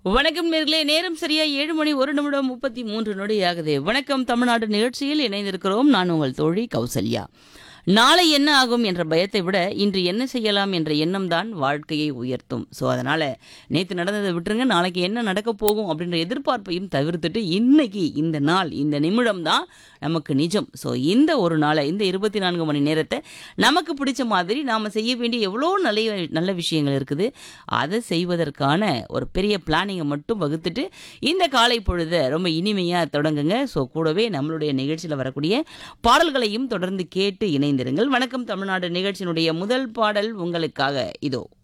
வணக்கம் நேர்களே நேரம் சரியா ஏழு மணி ஒரு நிமிடம் முப்பத்தி மூன்று நொடி ஆகுது வணக்கம் தமிழ்நாடு நிகழ்ச்சியில் இணைந்திருக்கிறோம் நான் உங்கள் தோழி கௌசல்யா நாளை என்ன ஆகும் என்ற பயத்தை விட இன்று என்ன செய்யலாம் என்ற எண்ணம் தான் வாழ்க்கையை உயர்த்தும் ஸோ அதனால் நேற்று நடந்ததை விட்டுருங்க நாளைக்கு என்ன நடக்க போகும் அப்படின்ற எதிர்பார்ப்பையும் தவிர்த்துட்டு இன்னைக்கு இந்த நாள் இந்த நிமிடம் தான் நமக்கு நிஜம் ஸோ இந்த ஒரு நாளை இந்த இருபத்தி நான்கு மணி நேரத்தை நமக்கு பிடிச்ச மாதிரி நாம் செய்ய வேண்டிய எவ்வளோ நல்ல நல்ல விஷயங்கள் இருக்குது அதை செய்வதற்கான ஒரு பெரிய பிளானிங்கை மட்டும் வகுத்துட்டு இந்த காலை பொழுதை ரொம்ப இனிமையாக தொடங்குங்க ஸோ கூடவே நம்மளுடைய நிகழ்ச்சியில் வரக்கூடிய பாடல்களையும் தொடர்ந்து கேட்டு இணைந்திருங்கள் வணக்கம் தமிழ்நாடு நிகழ்ச்சியினுடைய முதல் பாடல் உங்களுக்காக இதோ